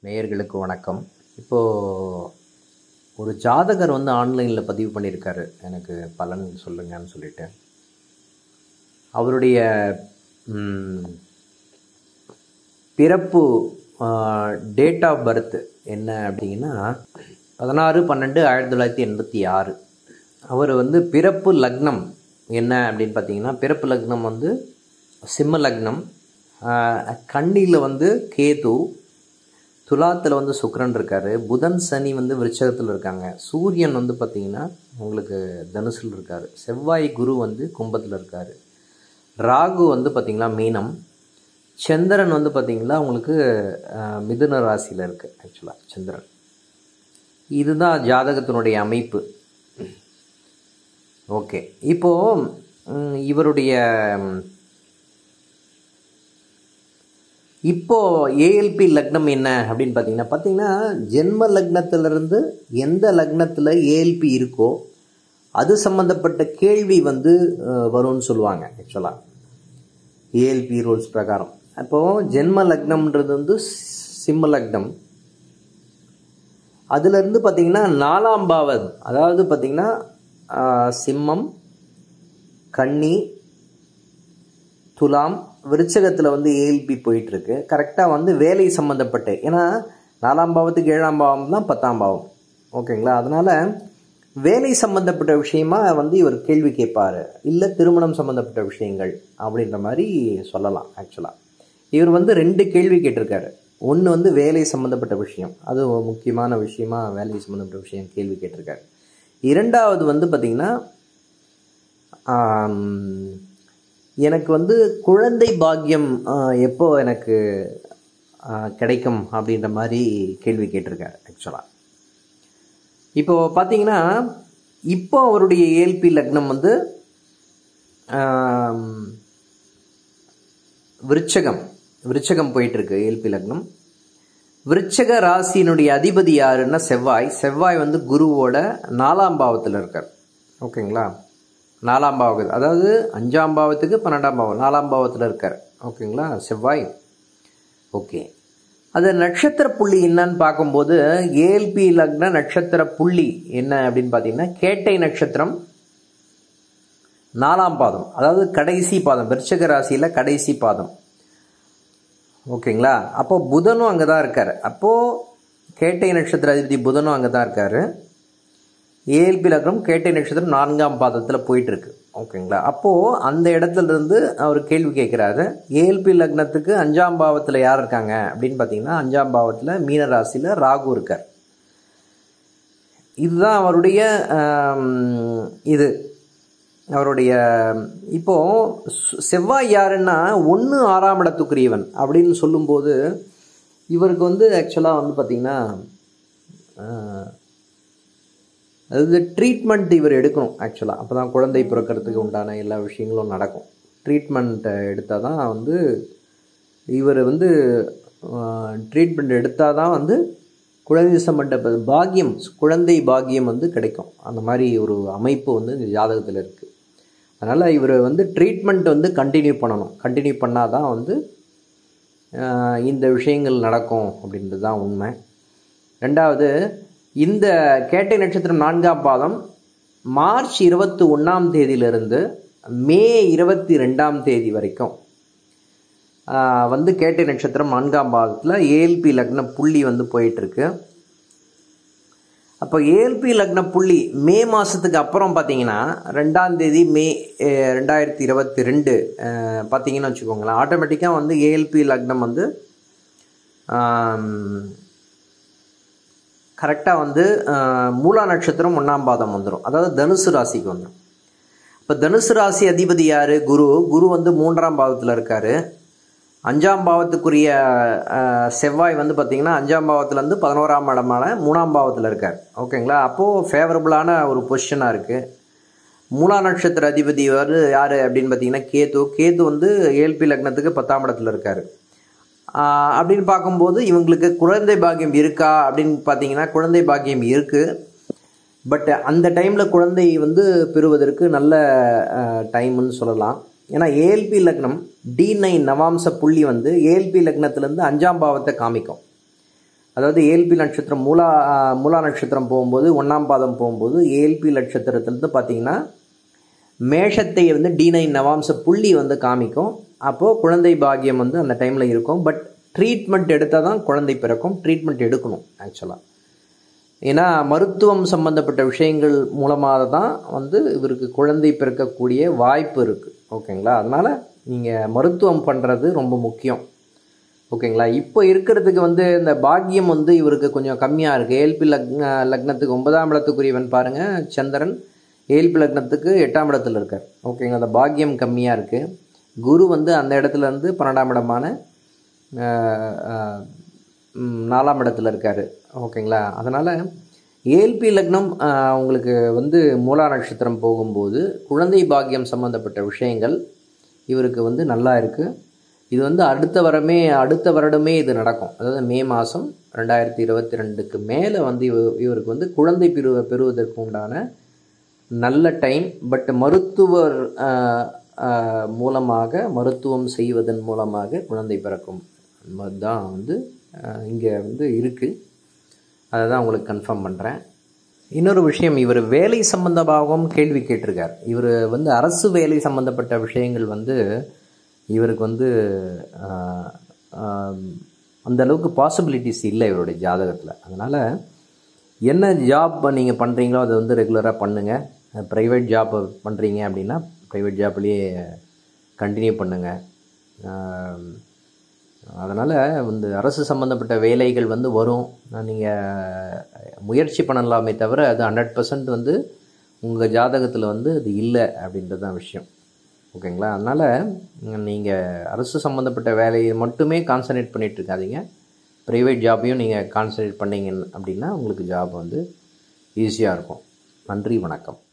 நேயர்களுக்கு வணக்கம் இப்போது ஒரு ஜாதகர் வந்து ஆன்லைனில் பதிவு பண்ணியிருக்காரு எனக்கு பலன் சொல்லுங்கன்னு சொல்லிட்டு அவருடைய ம், பிறப்பு டேட் ஆஃப் பர்த் என்ன அப்படின்னா பதினாறு பன்னெண்டு ஆயிரத்தி தொள்ளாயிரத்தி எண்பத்தி ஆறு அவர் வந்து பிறப்பு லக்னம் என்ன அப்படின்னு பார்த்தீங்கன்னா பிறப்பு லக்னம் வந்து சிம்ம லக்னம் கண்ணியில் வந்து கேது துலாத்தில் வந்து சுக்கிரன் இருக்கார் புதன் சனி வந்து விருச்சகத்தில் இருக்காங்க சூரியன் வந்து பார்த்திங்கன்னா உங்களுக்கு தனுசில் இருக்கார் செவ்வாய் குரு வந்து கும்பத்தில் இருக்கார் ராகு வந்து பார்த்திங்கன்னா மீனம் சந்திரன் வந்து பார்த்திங்கன்னா உங்களுக்கு அஹ், மிதுன ராசியில் இருக்குது ஆக்சுவலாக சந்திரன் இதுதான் ஜாதகத்தினுடைய அமைப்பு ஓகே இப்போது ம், இவருடைய ம், இப்போ ஏஎல்பி லக்னம் என்ன அப்படின்னு பார்த்தீங்கன்னா பார்த்தீங்கன்னா ஜென்ம லக்னத்திலிருந்து எந்த லக்னத்தில் ஏஎல்பி இருக்கோ அது சம்மந்தப்பட்ட கேள்வி வந்து அஹ், வரும்னு சொல்லுவாங்க ஆக்சுவலாக ஏஎல்பி ரூல்ஸ் பிரகாரம் அப்போது ஜென்ம லக்னம்ன்றது வந்து சிம்ம லக்னம் அதுலேருந்து பார்த்தீங்கன்னா நாலாம் பாவம் அதாவது பார்த்தீங்கன்னா ஆஹ், சிம்மம் கன்னி துலாம் விருச்சகத்தில் வந்து ஏஎல்பி போயிட்டுருக்கு கரெக்டாக வந்து வேலை சம்மந்தப்பட்டு ஏன்னா நாலாம் பாவத்துக்கு ஏழாம் பாவம் தான் பத்தாம் பாவம் ஓகேங்களா அதனால் வேலை சம்மந்தப்பட்ட விஷயமா வந்து இவர் கேள்வி கேட்பார் இல்லை திருமணம் சம்மந்தப்பட்ட விஷயங்கள் அப்படின்ற மாதிரி சொல்லலாம் ஆக்சுவலாக இவர் வந்து ரெண்டு கேள்வி கேட்டிருக்காரு ஒன்று வந்து வேலை சம்மந்தப்பட்ட விஷயம் அது ஒரு முக்கியமான விஷயமா வேலை சம்மந்தப்பட்ட விஷயம் கேள்வி கேட்டிருக்காரு இரண்டாவது வந்து பார்த்திங்கன்னா ஆம், எனக்கு வந்து குழந்தை பாக்கியம் ஆ, எப்போ எனக்கு ஆ, கிடைக்கும் அப்படின்ற மாதிரி கேள்வி கேட்டிருக்காரு ஆக்சுவலாக இப்போ பார்த்தீங்கன்னா இப்போ அவருடைய ஏல்பி லக்னம் வந்து ஆம், விருச்சகம் விருச்சகம் போயிட்டு இருக்கு ஏல்பி லக்னம் விருச்சக ராசியினுடைய அதிபதி யாருன்னா செவ்வாய் செவ்வாய் வந்து குருவோட நாலாம் பாவத்தில் இருக்கார் ஓகேங்களா நாலாம் பாவம் அதாவது அஞ்சாம் பாவத்துக்கு பன்னெண்டாம் பாவம் நாலாம் பாவத்தில் இருக்கார் ஓகேங்களா செவ்வாய் ஓகே அது நட்சத்திர புள்ளி என்னன்னு பார்க்கும்போது ஏஎல்பி லக்ன நட்சத்திர புள்ளி என்ன அப்படின்னு பார்த்தீங்கன்னா கேட்டை நட்சத்திரம் நாலாம் பாதம் அதாவது கடைசி பாதம் விருச்சக ராசியில் கடைசி பாதம் ஓகேங்களா அப்போ புதனும் அங்கே தான் இருக்கார் அப்போது கேட்டை நட்சத்திர அதிபதி புதனும் அங்கே தான் இருக்கார் ஏஎல்பி லக்னம் கேட்டை நட்சத்திரம் நான்காம் பாதத்தில் போயிட்டு இருக்கு ஓகேங்களா அப்போது அந்த இடத்துல இருந்து அவர் கேள்வி கேட்குறாரு ஏஎல்பி லக்னத்துக்கு அஞ்சாம் பாவத்தில் யார் இருக்காங்க அப்படின்னு பார்த்தீங்கன்னா அஞ்சாம் பாவத்தில் மீன ராசியில் ராகு இருக்கார் இதுதான் அவருடைய ஆம், இது அவருடைய இப்போ சு- செவ்வாய் யாருன்னா ஒன்று ஆறாம் இடத்துக்குரியவன் அப்படின்னு சொல்லும்போது இவருக்கு வந்து ஆக்சுவலாக வந்து பார்த்திங்கன்னா அதாவது ட்ரீட்மெண்ட் இவர் எடுக்கணும் ஆக்சுவலாக அப்போ தான் குழந்தை பிறக்கிறதுக்கு உண்டான எல்லா விஷயங்களும் நடக்கும் ட்ரீட்மெண்ட்டை எடுத்தால் தான் வந்து இவர் வந்து ட்ரீட்மெண்ட் எடுத்தால் தான் வந்து குழந்தை சம்பந்த பாக்கியம் குழந்தை பாக்கியம் வந்து கிடைக்கும் அந்த மாதிரி ஒரு அமைப்பு வந்து இந்த ஜாதகத்தில் இருக்குது அதனால் இவர் வந்து ட்ரீட்மெண்ட் வந்து கண்டினியூ பண்ணணும் கண்டினியூ பண்ணால் தான் வந்து ஆஹ், இந்த விஷயங்கள் நடக்கும் அப்படின்றது தான் உண்மை ரெண்டாவது இந்த கேட்டை நட்சத்திரம் நான்காம் பாதம் மார்ச் இருபத்தி ஒன்றாம் தேதியிலிருந்து மே இருபத்தி ரெண்டாம் தேதி வரைக்கும் ஆஹ், வந்து கேட்டை நட்சத்திரம் நான்காம் பாதத்தில் ஏஎல்பி லக்ன புள்ளி வந்து போயிட்டுருக்கு அப்போ ஏஎல்பி லக்ன புள்ளி மே மாதத்துக்கு அப்புறம் பார்த்தீங்கன்னா ரெண்டாம் தேதி மே அஹ், ரெண்டாயிரத்தி இருபத்தி ரெண்டு அஹ், பார்த்தீங்கன்னு வச்சுக்கோங்களேன் ஆட்டோமேட்டிக்காக வந்து ஏஎல்பி லக்னம் வந்து கரெக்டாக வந்து அஹ், மூலா நட்சத்திரம் ஒன்றாம் பாதம் வந்துடும் அதாவது தனுசு ராசிக்கு வந்துடும் இப்போ தனுசு ராசி அதிபதி யார் குரு குரு வந்து மூன்றாம் பாவத்தில் இருக்கார் அஞ்சாம் பாவத்துக்குரிய அஹ், செவ்வாய் வந்து பார்த்திங்கன்னா அஞ்சாம் பாவத்துலேருந்து பதினோராம் இடமான மூணாம் பாவத்தில் இருக்கார் ஓகேங்களா அப்போது ஃபேவரபுளான ஒரு பொசிஷனாக இருக்குது மூலா நட்சத்திர அதிபதி வந்து யார் அப்படின்னு பார்த்தீங்கன்னா கேது கேது வந்து ஏல்பி லக்னத்துக்கு பத்தாம் இடத்துல இருக்கார் ஆஹ் அப்படின்னு பார்க்கும்போது இவங்களுக்கு குழந்தை பாக்கியம் இருக்கா அப்படின்னு பார்த்தீங்கன்னா குழந்தை பாக்கியம் இருக்குது பட் அந்த டைமில் குழந்தை வந்து பெறுவதற்கு நல்ல டைம்னு சொல்லலாம் ஏன்னா ஏஎல்பி லக்னம் டி நைன் நவாம்ச புள்ளி வந்து ஏஎல்பி லக்னத்திலேருந்து அஞ்சாம் பாவத்தை காமிக்கும் அதாவது ஏல்பி நட்சத்திரம் மூலா ஆஹ், மூலா நட்சத்திரம் போகும்போது ஒன்றாம் பாதம் போகும்போது ஏல்பி நட்சத்திரத்துலேருந்து பார்த்தீங்கன்னா மேஷத்தை வந்து டி நைன் நவாம்ச புள்ளி வந்து காமிக்கும் அப்போது குழந்தை பாக்கியம் வந்து அந்த டைமில் இருக்கும் பட் ட்ரீட்மெண்ட் எடுத்தால் தான் குழந்தை பிறக்கும் ட்ரீட்மெண்ட் எடுக்கணும் ஆக்சுவலாக ஏன்னா மருத்துவம் சம்பந்தப்பட்ட விஷயங்கள் மூலமாக தான் வந்து இவருக்கு குழந்தை பிறக்கக்கூடிய வாய்ப்பு இருக்குது ஓகேங்களா அதனால் நீங்கள் மருத்துவம் பண்ணுறது ரொம்ப முக்கியம் ஓகேங்களா இப்போ இருக்கிறதுக்கு வந்து இந்த பாக்கியம் வந்து இவருக்கு கொஞ்சம் கம்மியாக இருக்குது ஏல்பி லக்ன லக்னத்துக்கு ஒன்பதாம் இடத்துக்குரியவன் பாருங்கள் சந்திரன் ஏல்பி லக்னத்துக்கு எட்டாம் இடத்துல இருக்கார் ஓகேங்களா அந்த பாக்கியம் கம்மியாக இருக்குது குரு வந்து அந்த இடத்துல இருந்து பன்னெண்டாம் இடமான ஆஹ், ஆஹ், ம், நாலாம் இடத்துல இருக்கார் ஓகேங்களா அதனால் ஏல்பி லக்னம் ஆஹ், உங்களுக்கு வந்து மூலா நட்சத்திரம் போகும்போது குழந்தை பாக்கியம் சம்மந்தப்பட்ட விஷயங்கள் இவருக்கு வந்து நல்லா இருக்குது இது வந்து அடுத்த வரமே அடுத்த வருடமே இது நடக்கும் அதாவது மே மாதம் ரெண்டாயிரத்தி இருபத்தி ரெண்டுக்கு மேலே வந்து இவ இவருக்கு வந்து குழந்தை பெறுவ பெறுவதற்கு உண்டான நல்ல டைம் பட் மருத்துவர் ஆஹ், ஆஹ், மூலமாக மருத்துவம் செய்வதன் மூலமாக குழந்தை பிறக்கும் தான் வந்து இங்கே வந்து இருக்குது அதை தான் உங்களுக்கு கன்ஃபார்ம் பண்ணுறேன் இன்னொரு விஷயம் இவர் வேலை சம்பந்தமாகவும் கேள்வி கேட்டிருக்கார் இவர் வந்து அரசு வேலை சம்பந்தப்பட்ட விஷயங்கள் வந்து இவருக்கு வந்து ஆஹ், ஆஹ், அந்த அளவுக்கு பாசிபிலிட்டிஸ் இல்லை இவருடைய ஜாதகத்தில் அதனால் என்ன ஜாப் நீங்கள் பண்ணுறீங்களோ அதை வந்து ரெகுலராக பண்ணுங்கள் ப்ரைவேட் ஜாப் பண்ணுறீங்க அப்படின்னா ப்ரைவேட் ஜாப்லேயே கண்டினியூ பண்ணுங்கள் அதனால் வந்து அரசு சம்மந்தப்பட்ட வேலைகள் வந்து வரும் நீங்கள் முயற்சி பண்ணலாமே தவிர அது ஹண்ட்ரட் பர்சன்ட் வந்து உங்கள் ஜாதகத்தில் வந்து அது இல்லை அப்படின்றது தான் விஷயம் ஓகேங்களா அதனால் நீங்கள் அரசு சம்மந்தப்பட்ட வேலையை மட்டுமே கான்சன்ட்ரேட் பண்ணிட்டு இருக்காதீங்க ப்ரைவேட் ஜாப்பையும் நீங்கள் கான்சன்ட்ரேட் பண்ணீங்க அப்படின்னா உங்களுக்கு ஜாப் வந்து ஈஸியாக இருக்கும் நன்றி வணக்கம்